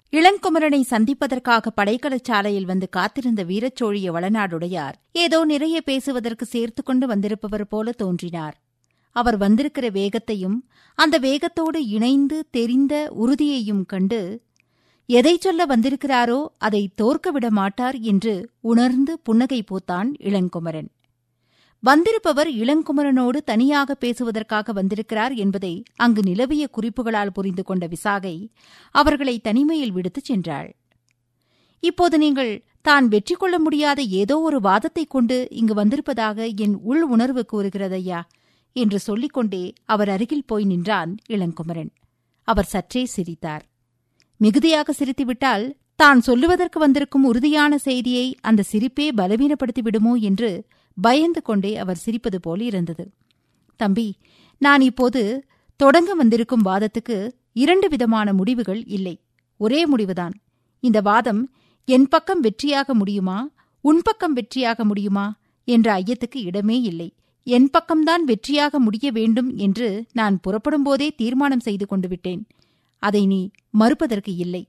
இளங்குமரனை சந்திப்பதற்காக படைக்கலச் சாலையில் வந்து காத்திருந்த வீரச்சோழிய வளநாடுடையார் ஏதோ நிறைய பேசுவதற்கு சேர்த்து கொண்டு வந்திருப்பவர் போல தோன்றினார் அவர் வந்திருக்கிற வேகத்தையும் அந்த வேகத்தோடு இணைந்து தெரிந்த உறுதியையும் கண்டு எதை சொல்ல வந்திருக்கிறாரோ அதை தோற்கவிட மாட்டார் என்று உணர்ந்து புன்னகை பூத்தான் இளங்குமரன் வந்திருப்பவர் இளங்குமரனோடு தனியாக பேசுவதற்காக வந்திருக்கிறார் என்பதை அங்கு நிலவிய குறிப்புகளால் புரிந்து கொண்ட விசாகை அவர்களை தனிமையில் விடுத்துச் சென்றாள் இப்போது நீங்கள் தான் வெற்றி கொள்ள முடியாத ஏதோ ஒரு வாதத்தைக் கொண்டு இங்கு வந்திருப்பதாக என் உள் உணர்வு கூறுகிறதையா என்று சொல்லிக்கொண்டே அவர் அருகில் போய் நின்றான் இளங்குமரன் அவர் சற்றே சிரித்தார் மிகுதியாக சிரித்துவிட்டால் தான் சொல்லுவதற்கு வந்திருக்கும் உறுதியான செய்தியை அந்த சிரிப்பே பலவீனப்படுத்தி விடுமோ என்று பயந்து கொண்டே அவர் சிரிப்பது போல் இருந்தது தம்பி நான் இப்போது தொடங்க வந்திருக்கும் வாதத்துக்கு இரண்டு விதமான முடிவுகள் இல்லை ஒரே முடிவுதான் இந்த வாதம் என் பக்கம் வெற்றியாக முடியுமா உன் பக்கம் வெற்றியாக முடியுமா என்ற ஐயத்துக்கு இடமே இல்லை என் பக்கம்தான் வெற்றியாக முடிய வேண்டும் என்று நான் புறப்படும்போதே தீர்மானம் செய்து கொண்டு விட்டேன் அதை நீ மறுப்பதற்கு இல்லை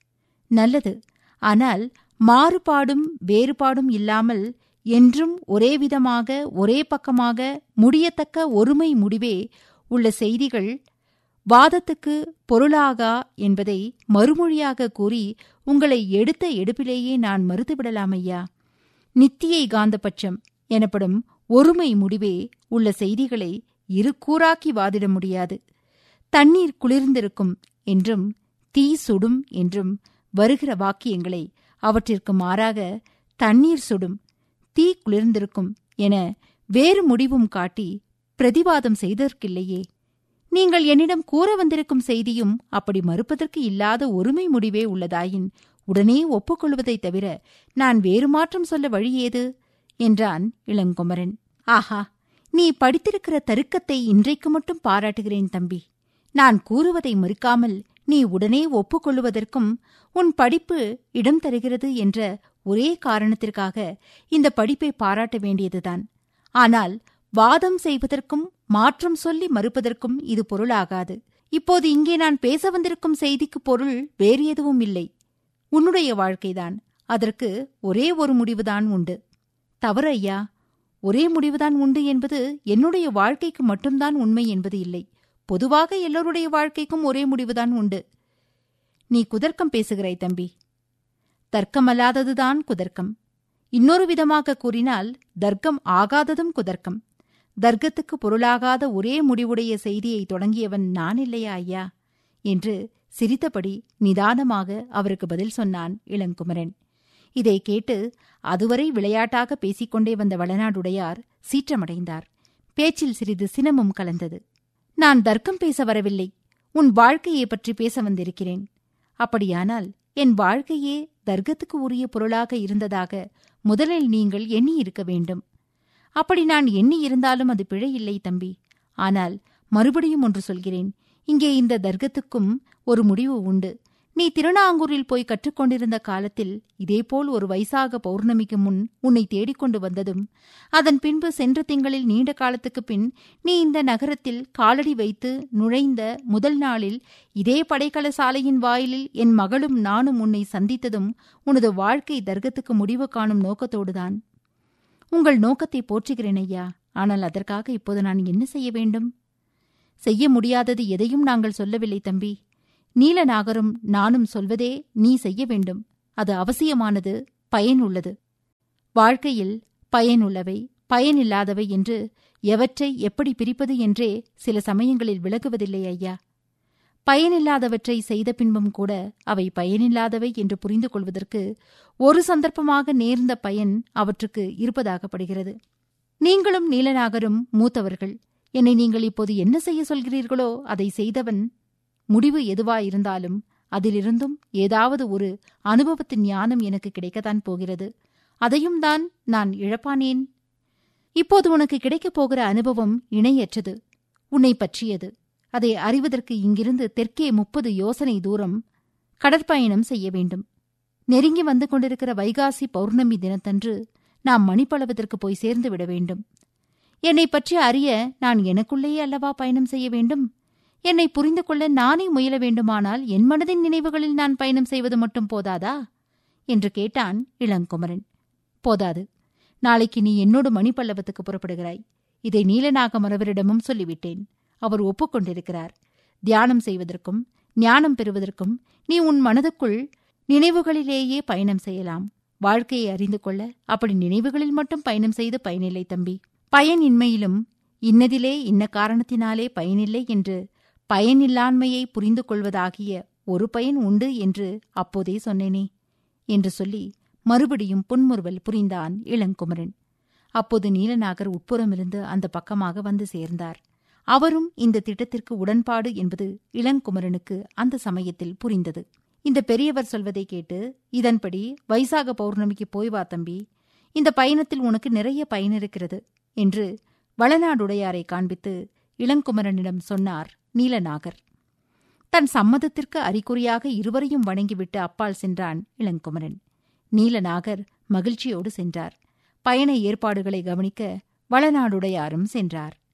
நல்லது ஆனால் மாறுபாடும் வேறுபாடும் இல்லாமல் என்றும் ஒரே விதமாக ஒரே பக்கமாக முடியத்தக்க ஒருமை முடிவே உள்ள செய்திகள் வாதத்துக்கு பொருளாகா என்பதை மறுமொழியாக கூறி உங்களை எடுத்த எடுப்பிலேயே நான் மறுத்துவிடலாம் ஐயா நித்தியை காந்தபட்சம் எனப்படும் ஒருமை முடிவே உள்ள செய்திகளை இரு கூறாக்கி வாதிட முடியாது தண்ணீர் குளிர்ந்திருக்கும் என்றும் தீ சுடும் என்றும் வருகிற வாக்கியங்களை அவற்றிற்கு மாறாக தண்ணீர் சுடும் தீ குளிர்ந்திருக்கும் என வேறு முடிவும் காட்டி பிரதிவாதம் செய்ததற்கில்லையே நீங்கள் என்னிடம் கூற வந்திருக்கும் செய்தியும் அப்படி மறுப்பதற்கு இல்லாத ஒருமை முடிவே உள்ளதாயின் உடனே ஒப்புக்கொள்வதைத் தவிர நான் வேறு மாற்றம் சொல்ல வழி ஏது என்றான் இளங்குமரன் ஆஹா நீ படித்திருக்கிற தருக்கத்தை இன்றைக்கு மட்டும் பாராட்டுகிறேன் தம்பி நான் கூறுவதை மறுக்காமல் நீ உடனே ஒப்புக்கொள்வதற்கும் உன் படிப்பு இடம் தருகிறது என்ற ஒரே காரணத்திற்காக இந்த படிப்பை பாராட்ட வேண்டியதுதான் ஆனால் வாதம் செய்வதற்கும் மாற்றம் சொல்லி மறுப்பதற்கும் இது பொருளாகாது இப்போது இங்கே நான் பேச வந்திருக்கும் செய்திக்கு பொருள் வேறு எதுவும் இல்லை உன்னுடைய வாழ்க்கைதான் அதற்கு ஒரே ஒரு முடிவுதான் உண்டு தவறு ஐயா ஒரே முடிவுதான் உண்டு என்பது என்னுடைய வாழ்க்கைக்கு மட்டும்தான் உண்மை என்பது இல்லை பொதுவாக எல்லோருடைய வாழ்க்கைக்கும் ஒரே முடிவுதான் உண்டு நீ குதர்க்கம் பேசுகிறாய் தம்பி தர்க்கமல்லாததுதான் குதர்க்கம் இன்னொரு விதமாக கூறினால் தர்க்கம் ஆகாததும் குதர்க்கம் தர்க்கத்துக்கு பொருளாகாத ஒரே முடிவுடைய செய்தியை தொடங்கியவன் நான் இல்லையா ஐயா என்று சிரித்தபடி நிதானமாக அவருக்கு பதில் சொன்னான் இளங்குமரன் இதை கேட்டு அதுவரை விளையாட்டாக பேசிக்கொண்டே வந்த வளநாடுடையார் சீற்றமடைந்தார் பேச்சில் சிறிது சினமும் கலந்தது நான் தர்க்கம் பேச வரவில்லை உன் வாழ்க்கையை பற்றி பேச வந்திருக்கிறேன் அப்படியானால் என் வாழ்க்கையே தர்க்கத்துக்கு உரிய பொருளாக இருந்ததாக முதலில் நீங்கள் எண்ணி இருக்க வேண்டும் அப்படி நான் எண்ணி இருந்தாலும் அது பிழை இல்லை தம்பி ஆனால் மறுபடியும் ஒன்று சொல்கிறேன் இங்கே இந்த தர்க்கத்துக்கும் ஒரு முடிவு உண்டு நீ திருநாங்கூரில் போய் கற்றுக்கொண்டிருந்த காலத்தில் இதேபோல் ஒரு வைசாக பௌர்ணமிக்கு முன் உன்னை தேடிக்கொண்டு வந்ததும் அதன் பின்பு சென்ற திங்களில் நீண்ட காலத்துக்கு பின் நீ இந்த நகரத்தில் காலடி வைத்து நுழைந்த முதல் நாளில் இதே படைக்கல சாலையின் வாயிலில் என் மகளும் நானும் உன்னை சந்தித்ததும் உனது வாழ்க்கை தர்க்கத்துக்கு முடிவு காணும் நோக்கத்தோடுதான் உங்கள் நோக்கத்தை போற்றுகிறேன் ஐயா ஆனால் அதற்காக இப்போது நான் என்ன செய்ய வேண்டும் செய்ய முடியாதது எதையும் நாங்கள் சொல்லவில்லை தம்பி நீலநாகரும் நானும் சொல்வதே நீ செய்ய வேண்டும் அது அவசியமானது பயனுள்ளது வாழ்க்கையில் பயனுள்ளவை பயனில்லாதவை என்று எவற்றை எப்படி பிரிப்பது என்றே சில சமயங்களில் விளக்குவதில்லை ஐயா பயனில்லாதவற்றை செய்த பின்பும் கூட அவை பயனில்லாதவை என்று புரிந்து கொள்வதற்கு ஒரு சந்தர்ப்பமாக நேர்ந்த பயன் அவற்றுக்கு இருப்பதாகப்படுகிறது நீங்களும் நீலநாகரும் மூத்தவர்கள் என்னை நீங்கள் இப்போது என்ன செய்ய சொல்கிறீர்களோ அதை செய்தவன் முடிவு எதுவாயிருந்தாலும் அதிலிருந்தும் ஏதாவது ஒரு அனுபவத்தின் ஞானம் எனக்கு கிடைக்கத்தான் போகிறது அதையும் தான் நான் இழப்பானேன் இப்போது உனக்கு கிடைக்கப் போகிற அனுபவம் இணையற்றது உன்னை பற்றியது அதை அறிவதற்கு இங்கிருந்து தெற்கே முப்பது யோசனை தூரம் கடற்பயணம் செய்ய வேண்டும் நெருங்கி வந்து கொண்டிருக்கிற வைகாசி பௌர்ணமி தினத்தன்று நாம் மணிப்பளவத்திற்கு போய் சேர்ந்து விட வேண்டும் என்னை பற்றி அறிய நான் எனக்குள்ளேயே அல்லவா பயணம் செய்ய வேண்டும் என்னை புரிந்து கொள்ள நானே முயல வேண்டுமானால் என் மனதின் நினைவுகளில் நான் பயணம் செய்வது மட்டும் போதாதா என்று கேட்டான் இளங்குமரன் போதாது நாளைக்கு நீ என்னோடு மணிப்பல்லவத்துக்கு புறப்படுகிறாய் இதை நீலநாக மரவரிடமும் சொல்லிவிட்டேன் அவர் ஒப்புக்கொண்டிருக்கிறார் தியானம் செய்வதற்கும் ஞானம் பெறுவதற்கும் நீ உன் மனதுக்குள் நினைவுகளிலேயே பயணம் செய்யலாம் வாழ்க்கையை அறிந்து கொள்ள அப்படி நினைவுகளில் மட்டும் பயணம் செய்து பயனில்லை தம்பி பயனின்மையிலும் இன்னதிலே இன்ன காரணத்தினாலே பயனில்லை என்று பயனில்லாண்மையை புரிந்து கொள்வதாகிய ஒரு பயன் உண்டு என்று அப்போதே சொன்னேனே என்று சொல்லி மறுபடியும் புன்முறுவல் புரிந்தான் இளங்குமரன் அப்போது நீலநாகர் உட்புறமிருந்து அந்த பக்கமாக வந்து சேர்ந்தார் அவரும் இந்த திட்டத்திற்கு உடன்பாடு என்பது இளங்குமரனுக்கு அந்த சமயத்தில் புரிந்தது இந்த பெரியவர் சொல்வதை கேட்டு இதன்படி வைசாக பௌர்ணமிக்கு போய் வா தம்பி இந்த பயணத்தில் உனக்கு நிறைய பயன் இருக்கிறது என்று வளநாடுடையாரை காண்பித்து இளங்குமரனிடம் சொன்னார் நீலநாகர் தன் சம்மதத்திற்கு அறிகுறியாக இருவரையும் வணங்கிவிட்டு அப்பால் சென்றான் இளங்குமரன் நீலநாகர் மகிழ்ச்சியோடு சென்றார் பயண ஏற்பாடுகளை கவனிக்க வளநாடுடையாரும் சென்றார்